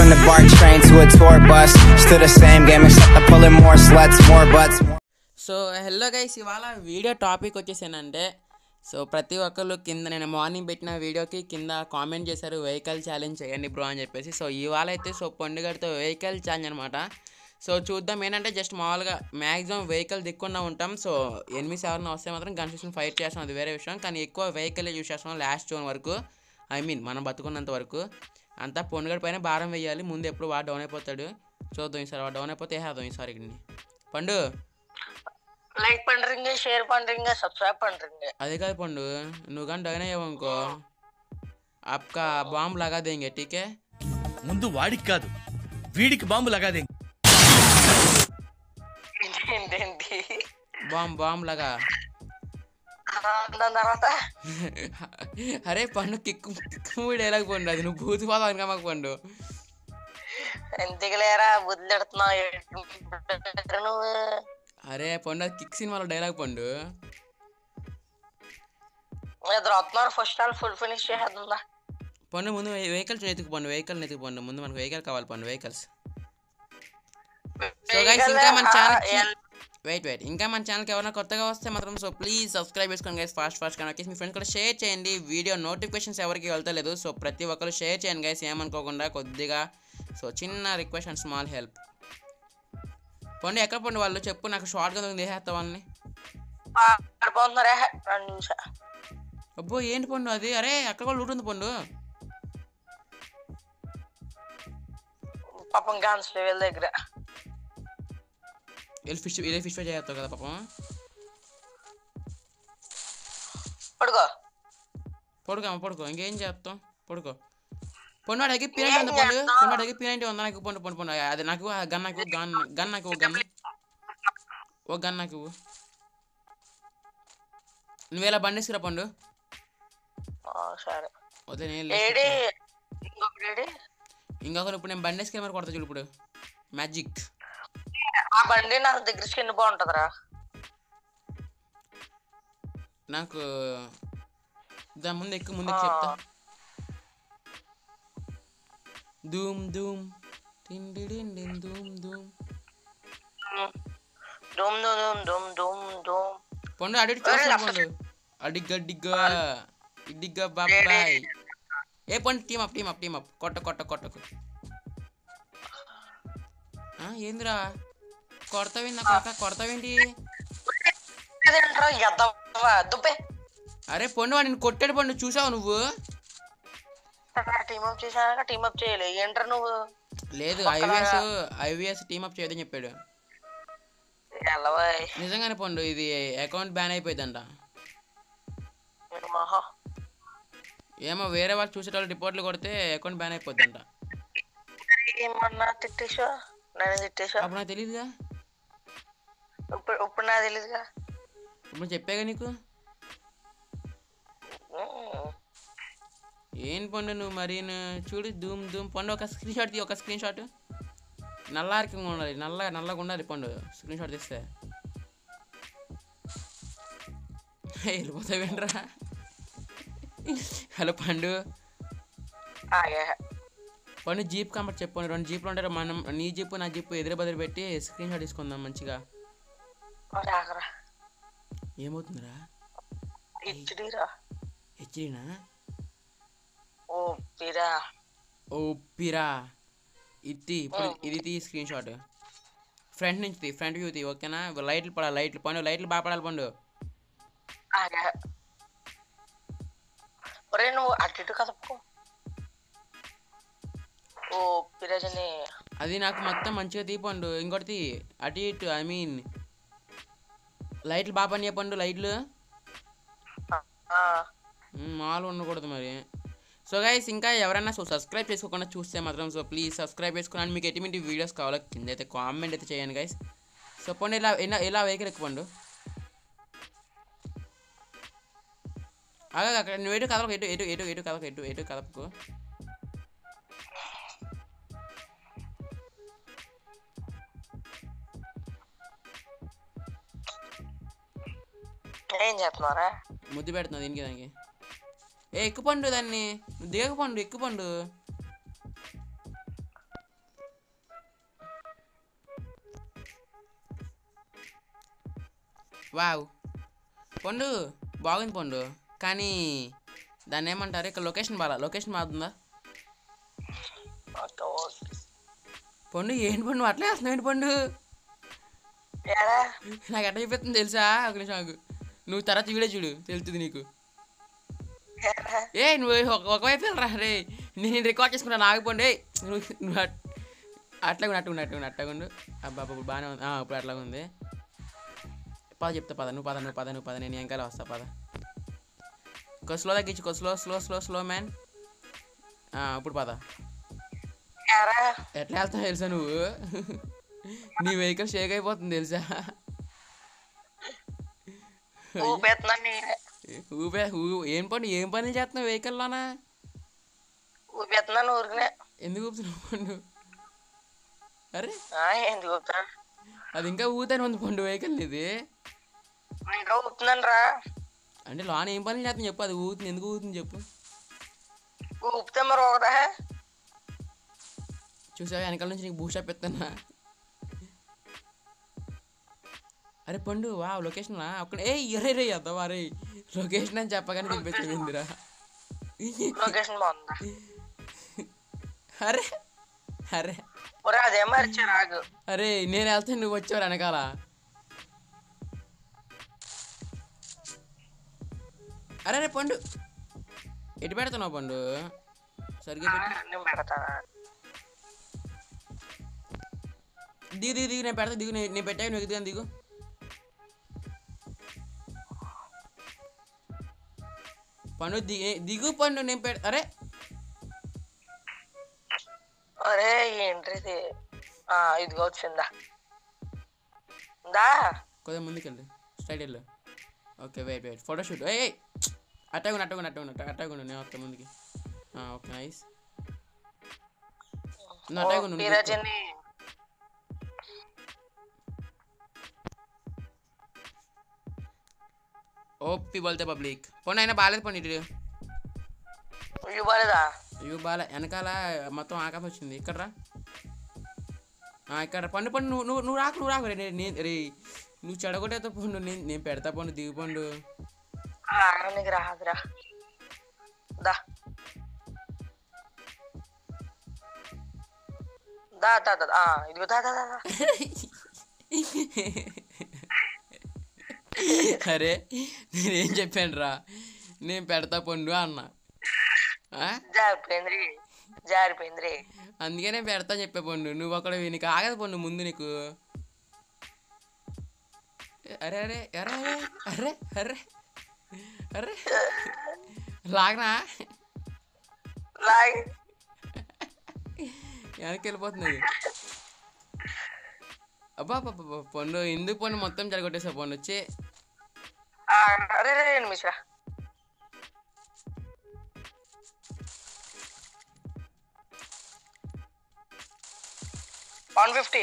from the BART train to a tour bus. Still the same game, except I'm pulling more sluts, more butts. More so hello guys ఇవాళ video topic వచ్చేసానంటే so ప్రతి ఒక్కళ్ళు కింద నేను morning పెట్టిన వీడియోకి కింద కామెంట్ చేశారు వెహికల్ ఛాలెంజ్ చేయండి బ్రో అని చెప్పేసి సో ఇవాళ అయితే సో పండుగడితో వెహికల్ ఛాలెంజ్ అనమాట సో చూద్దాం ఏంటంటే జస్ట్ మామూలుగా మ్యాక్సిమం వెహికల్ దిక్కుండా ఉంటాం సో ఎనిమిది సెవెన్ వస్తే మాత్రం గన్ సిస్టమ్ ఫైట్ చేస్తాం అది వేరే విషయం కానీ ఎక్కువ వెహికల్ యూస్ చేస్తాం లాస్ట్ జోన్ వరకు ఐ మీన్ మనం బతుకున్నంత వరకు అంతా పొండుగడి పైన భారం వేయాలి ముందు ఎప్పుడు వాడు డౌన్ అయిపోతాడు చూద్దాం ఈసారి వాడు డౌన్ అయిపోతే వేసేద్దాం ఈసారి ఇక్కడిని పండు லைக் பண்றீங்க ஷேர் பண்றீங்க சப்ஸ்கிரைப் பண்றீங்க అదే కాదు పండు నువ్వు కానీ డౌన్ అయ్యావు అనుకో అప్కా బాంబు లగా దేంగే టీకే ముందు వాడికి కాదు వీడికి బాంబు లగాదే ఏంటేంటి బాంబు బాంబు లగా దాని తర్వాత అరే పండు కిక్కు కిక్కు డైలాగ్ పండు అది నువ్వు బూతు పోదావు అనుకో మాకు పండు ఎందుకులేరా బుద్ధెడుతున్నావు నువ్వు అరే పండు అది కిక్ సినిమాలో డైలాగ్ పండు ఇద్దరు వస్తున్నారు ఫస్ట్ ఆల్ ఫుల్ ఫినిష్ చేసేద్దా పండు ముందు వెహికల్స్ ఎత్తుకు పండు వెహికల్ ఎత్తుకు పండు ముందు మనకు వెహికల్ కావాలి పండు వెహికల్స్ సో గైస్ ఇంకా మన ఛానల్ వెయిట్ వెయిట్ ఇంకా మన ఛానల్కి ఎవరైనా కొత్తగా వస్తే మాత్రం సో ప్లీజ్ సబ్స్క్రైబ్ చేసుకోండి గైస్ ఫాస్ట్ ఫాస్ట్ కానీ వచ్చేసి మీ ఫ్రెండ్స్ కూడా షేర్ చేయండి వీడియో నోటిఫికేషన్స్ ఎవరికి వెళ్తలేదు సో ప్రతి ఒక్కరు షేర్ చేయండి గైస్ ఏమనుకోకుండా కొద్దిగా సో చిన్న రిక్వెస్ట్ అండ్ స్మాల్ హెల్ప్ పండు ఎక్కడ పండు వాళ్ళు చెప్పు నాకు షార్ట్గా తీసేస్తా వాళ్ళని పడిపోతున్నారే రెండు చూసా అబ్బో ఏంటి పండు అది అరే అక్కడ కూడా లూట్ ఉంది పండు పాపం గాన్స్ లెవెల్ దగ్గర వెళ్ళి ఫిష్ వెళ్ళి ఫిష్ ఫ్రై చేస్తావు కదా పాపం పడుకో పడుకో అమ్మ పడుకో ఇంకేం చేస్తాం పడుకో పొన్ను వాడు దగ్గర పీనంటి ఉంది పండు పొన్ను వాడి దగ్గర పీనంటి ఉందా నాకు పండు పండు పండు అది నాకు ఆ గన్ నాకు గన్ గన్ నాకు గన్ ఓ గన్ నాకు ఇవ్వు. నువ్వు ఇలా బండేసుకురా పండు ఆ, సరే వద్దు నేను ఏడి ఇంకొకటి ఏడి ఇంకొకరు ఇప్పుడు నేను బండేసుకుని మరి కొడతా చూడు ఇప్పుడు మ్యాజిక్ ఆ బండి నాకు దగ్గర స్కిన్ బాగుంటదిరా నాకు దాని ముందు ఎక్కువ ముందుకు చెప్తా ధూమ్ ధూమ్ టిండి డిండి ధూమ్ ధూమ్ దుమ్ దుమ్ దుమ్ దుమ్ దుమ్ పండు అడిగి చూస్తాను పండు అడిగ్గా డిగ్గా ఇడిగ్గా బాబాయ్ ఏ Pandu team up team up team up కొట్ట కొట్ట కొట్టకు ఆ, ఏందిరా కొడతావేంది నా కొడతా కొడతావేంటి అదేంట్రా ఎద్దవా దుబ్బే అరే పండు వాడు నేను కొట్టాడు పండు చూసావు నువ్వు టీమ్ అప్ చేశాక టీమ్ అప్ చేయలే ఏంట్రా నువ్వు లేదు ఐవిఎస్ ఐవిఎస్ టీమ్ అప్ చేయదని చెప్పాడు ఎల్లవాయ్ నిజంగానే పండు ఇది అకౌంట్ బ్యాన్ అయిపోయిందంట మహా ఏమో వేరే వాళ్ళు చూసేటోళ్ళు రిపోర్ట్లు కొడితే అకౌంట్ బ్యాన్ అయిపోద్దంట ఏమన్నా తిట్టేసా నేను తిట్టేసా అప్పుడు నాకు తెలియదుగా ఇప్పుడు ఇప్పుడు నాకు తెలీదుగా ఇప్పుడు చెప్పాగా నీకు ఉమ్. ఏం పండు నువ్వు మరి ను- చూడు ధూమ్ ధూమ్ పండు ఒక స్క్రీన్ షాట్ తీ ఒక స్క్రీన్ షాట్ నల్లారికంగా ఉండాలి నల్ల నల్లగా ఉండాలి పండు స్క్రీన్ షాట్ తీస్తే వెళ్ళిపోతావేంట్రా హలో పండు ఆగే పండు జీప్ కంపట్ చెప్పండి రెండు జీప్లు ఉంటారు మనం నీ జీప్ నా జీప్ ఎదురు బదులు పెట్టి స్క్రీన్ షాట్ తీసుకుందాం మంచిగా రాకరా ఏమవుతుందిరా హెచ్డిరా హెచ్డీనా ఓ పిరా ఓ పిరా ఇది ఇప్పుడు ఇది తీ స్క్రీన్ షాట్ ఫ్రంట్ నుంచి తీ ఫ్రంట్ వ్యూ తీ ఓకేనా లైట్లు పడాలి లైట్లు పండు లైట్లు బాగా పడాలి పండు ఆగే ఒరే నువ్వు అటు ఇటు కదపకు ఓ పిరజని అది నాకు మొత్తం మంచిగా తీపండు ఇంకోటి తీ. అటు ఇటు ఐ మీన్ లైట్లు బాగా పని చెప్పండు లైట్లు ఆ, మ్మ్, మామూలుగా ఉండకూడదు మరి సో గైస్ ఇంకా ఎవరైనా సో సబ్స్క్రైబ్ చేసుకోకుండా చూస్తే మాత్రం సో ప్లీజ్ సబ్స్క్రైబ్ చేసుకోండి మీకు ఎటువంటి వీడియోస్ కావాలో కింద అయితే కామెంట్ అయితే చేయండి గైస్ సో పండు ఇలా ఇలా ఇలా వెహికల్ ఎక్కువండు అలా అక్కడ నువ్వు ఎటు కదలకు ఎటు ఎటు ఎటు ఎటు కదలకు ఎటు ఎటు కదపకు ఏం చేస్తున్నారా ముద్దు పెడుతుంది దీనికి దానికి ఏ ఎక్కుపండు దాన్ని నువ్వు దిగకపోండు ఎక్కుపండు వావ్ పండు బాగుంది పండు కానీ దాన్ని ఏమంటారు ఇక్కడ లొకేషన్ బాగా లొకేషన్ మారుతుందా ఓకే ఓకే పండు ఏంటి పండు అట్లా వేస్తున్నావు ఏంటి పండు ఏడా నాకు ఎట్లా చెప్పేస్తుంది తెలుసా ఒక నిమిషం ఆగు. నువ్వు తర్వాత వీడియో చూడు తెలుస్తుంది నీకు ఏడా? ఏ నువ్వు ఒక- ఒకవైపు వెళ్ళరా రే నేను రికార్డ్ చేసుకున్నాను ఆగిపోండి ఏయ్, నువ్వు నువ్వు అట్- అట్లాగే ఉండు, అట్లాగే ఉండు, అట్లాగే ఉండు, అట్లాగే ఉండు అబ్బా అబ్బా, ఇప్పుడు బాగానే ఉంది ఆ, ఇప్పుడు అట్లాగే ఉంది పద చెప్తా పద నువ్వు పద నువ్వు పద నువ్వు పద నేను వెనకాల వస్తా పద కొంచెం స్లో తగ్గించు కొంచెం slow slow slow slow man ఇప్పుడు పద ఏడా? ఎట్లా వెళ్తావు తెలుసా నువ్వు నీ వెహికల్ షేక్ అయిపోతుంది తెలుసా ఊపేస్తున్నాను నేనే ఊపే ఊ- ఏం పని ఏం పని చేస్తున్నావు వెహికల్లోనా ఊపేస్తున్నాను ఊరికనే ఎందుకు ఊపుతున్నావు పండు అరే ఆ, ఎందుకు ఊపుతా అది ఇంకా ఊతానే ఉంది పండు వెహికల్ ఇది ఇంకా ఊపుతున్నాను రా అంటే లోన ఏం పని చేస్తుంది చెప్పు అది ఊతుంది ఎందుకు ఊతుంది చెప్పు ఊపితే మరి ఒకదా చూసావా వెనకాల నుంచి నీకు బూషాప్ ఎత్తన్నా అరే పండు వా లొకేషన్ అక్కడ ఏ ఎరే రే అద్దవా రే లొకేషన్ అని చెప్పగానే తినిపించిందిరా లొకేషన్ బాగుందా అరే అరే ఒరే అదే మరిచా రాగు అరే నేను వెళ్తే నువ్వు వచ్చావు వెనకాల అరే రే పండు ఎటు పెడుతున్నావు పండు సరిగ్గా పెట్టు నేను పెడతానా దిగు దిగు దిగు నేను పెడతా దిగు నేను నేను పెట్టాను నువ్వు దిగు దిగు పండు దిగు దిగు పండు నేను పెడ అరే అరే ఏంటి ఇది ఆ, ఇదిగో వచ్చిందా దా కొద్దిగా ముందుకెళ్ళి స్ట్రైట్ వెళ్ళు ఓకే వెయిట్ వెయిట్ ఫోటోషూట్ ఏ అట్టగుండు అట్టగుండు అట్టగుండు అట్టగుండు నేను వస్తా ముందుకి ఓకే నైస్ నువ్వు అట్టగుండు నువ్వు కూర్చో. ఈరోజుని ఓపి బోల్తే పబ్లిక్ పోనీ అయినా బాగాలేదు పోనీ ఇటు ఇవ్వలేదా ఇవి బాగా వెనకాల మొత్తం ఆకాశం వచ్చింది ఇక్కడ రా ఆ, ఇక్కడ రా. పండు పండు నువ్వు నువ్వు నువ్వు రాకు నువ్వు రాకు రే నేను- నేను రే నువ్వు చెడగొట్టేతో పండు నేను నేను పెడతా పండు దిగు పండు ఆ, నీకు రాదురా దా దా దా దా ఆ, ఇదిగో దా దా దా దా. అరే నేనేం చెప్పాను రా నేను పెడతా పండు అన్న ఆ? జారిపోయింది జారిపోయింది అందుకే నేను పెడతా చెప్పే పండు నువ్వు అక్కడ నీకు ఆగదు పండు ముందు నీకు అరే అరే అరే అరే అరే అరే లాగనా లాగి వెనక్కి వెళ్ళిపోతుంది అది అబ్బా అబ్బా, అబ్బా, పండు ఎందుకు పండు మొత్తం జరగొట్టేసా పండు వచ్చి ఆ, అరే రే నిమిషరా వన్ ఫిఫ్టీ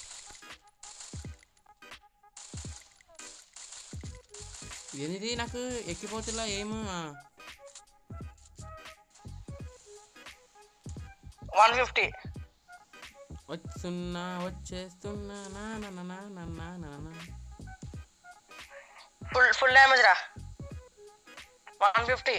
ఏంది నాకు ఎక్కిపోతులా ఏమో వన్ ఫిఫ్టీ వస్తున్నా వచ్చేస్తున్నా నా నా నా నా నా నా నా నా. ఫుల్ ఫుల్ డ్యామేజ్ రా వన్ ఫిఫ్టీ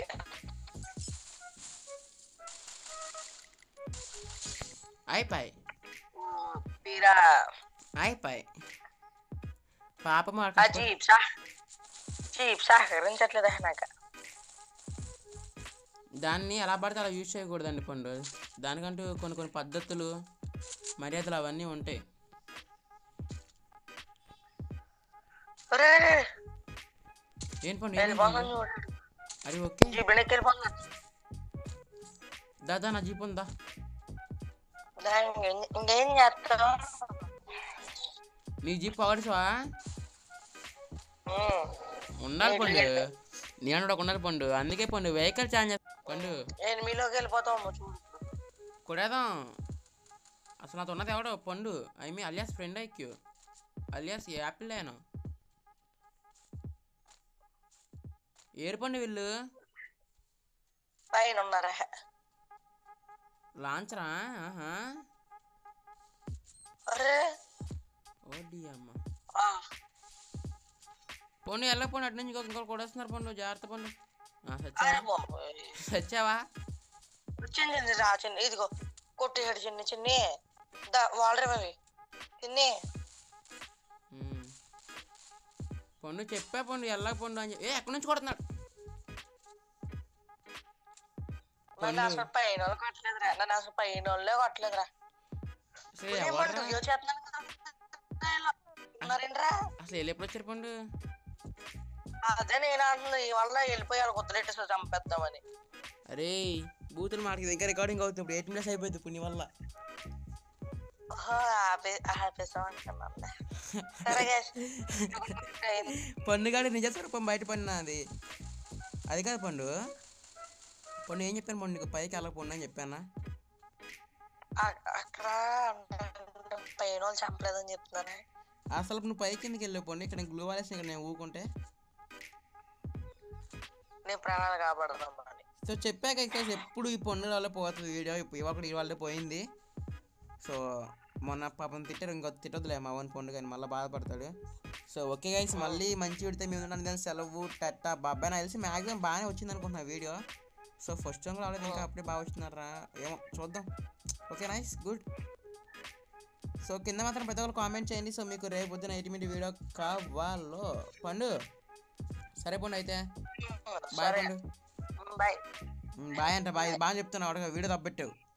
అయిపోయి తీరా అయిపోయి పాపం ఆ అక్కడ జీప్ సా జీప్ సహకరించట్లేదా నాకు దాన్ని ఎలా పడితే అలా యూజ్ చేయకూడదండి పండు దానికంటూ కొన్ని కొన్ని పద్ధతులు మర్యాదలు అవన్నీ ఉంటాయి అరే ఏం పండు ఏమైంది వెళ్ళిపోతున్నాను పండు? చూడు అది ఓకే జీప్ వెనక్కి వెళ్ళిపోతున్నాను దాదా నా జీప్ ఉందా దాన్ని ఇంకేం- ఇంకేం చేస్తాం నీ జీప్ పొగడసావా ఉమ్. ఉండాలి పండు నేను కూడా ఉండాలి పండు అందుకే పండు వెహికల్ ఛార్జ్ పండు నేను మీలోకి వెళ్ళిపోతాము చూడు కొడేదాం అసలు నాతో ఉన్నది ఎవడో పండు ఐ మీ alias friend IQ alias apple లేను ఏరు పండు వీళ్ళు పైన ఉన్నారా లాంచరా ఆహా అరే ఓడి అమ్మ ఆ. పండు వెళ్ళకపోండి అటు నుంచి ఇంకొక ఇంకొకరు కూడా వస్తున్నారు పండు జాగ్రత్త పండు ఆ, అరే సచ్చావా బాబోయ్. సచ్చావా చిన్ని రా చిన్ని ఇదిగో కొట్టేసాడు చిన్ని చిన్ని దా వాళ్ళరే అవి చిన్ని ఉమ్. పండు చెప్పా పండు వెళ్ళక పండు అని చెప్పి ఏ ఎక్కడి నుంచి కొడుతున్నాడు నన్ను అసలు పైన వాళ్ళు కొట్టలేదురా నన్ను అసలు పైన వాళ్ళే కొట్టలేదురా అసలు ఏం ఎవర్రా? పడుతుంది యోచ చేస్తున్నాను కదా ఉన్నారేంట్రా అసలు వెళ్ళి ఎప్పుడు వచ్చారు పండు అదే నేను అంటున్నా ఈ వల్ల వెళ్ళిపోయారు కొత్తలెట్టేసి చంపేద్దామని అరే బూతులు మాటకి దగ్గర రికార్డింగ్ అవుతుంది ఇప్పుడు ఎయిట్ మినిట్స్ అయిపోయింది ఇప్పుడు నీ వల్ల ఓహో, ఆపే ఆపేసాం అంటున్నాను సరే guys. అయింది. పండుగాడు నిజ స్వరూపం బయట పడిన అది అది కాదు పండు పండు ఏం చెప్పాను పండు నీకు పైకి వెళ్ళక పండు అని చెప్పానా అ- అక్కడ అంటారు, పైన వాళ్ళు చంపలేదని చెప్తున్నానే అసలు నువ్వు పైకి కిందకి వెళ్ళే పండు ఇక్కడ గ్లూ వాలేసి ఇక్కడ నేను ఊకుంటే నేను ప్రాణాలు కాపాడుతున్నాను అని సో చెప్పాక ఇంకా ఎప్పుడు ఈ పండు వల్ల పోతుంది వీడియో ఇప్పుడు ఇవాళ ఇవాళ పోయింది సో మొన్న పాపం తిట్టారు ఇంకో తిట్టొద్దులే మా వన్ పండు కానీ మళ్ళీ బాధపడతాడు సో ఓకే గైస్ మళ్ళీ మంచి విడితే మేము ఉన్నాను కానీ సెలవు టట్టా బాబాయ్ నాకు తెలిసి మ్యాక్సిమం బాగానే వచ్చింది అనుకుంటున్నా వీడియో సో ఫస్ట్ టైం రావలేదు ఇంకా అప్పుడే బాగా వచ్చినారా ఏమో చూద్దాం ఓకే నైస్ గుడ్ సో కింద మాత్రం ప్రతి ఒక్కరు కామెంట్ చేయండి సో మీకు రేపు పొద్దున ఎయిటీ వీడియో కావాలో పండు సరే పండు అయితే బాయ్ సరే పండు బాయ్ బాయ్ అంటే బాయ్ బాగా చెప్తున్నావు వీడియో తప్పెట్టావు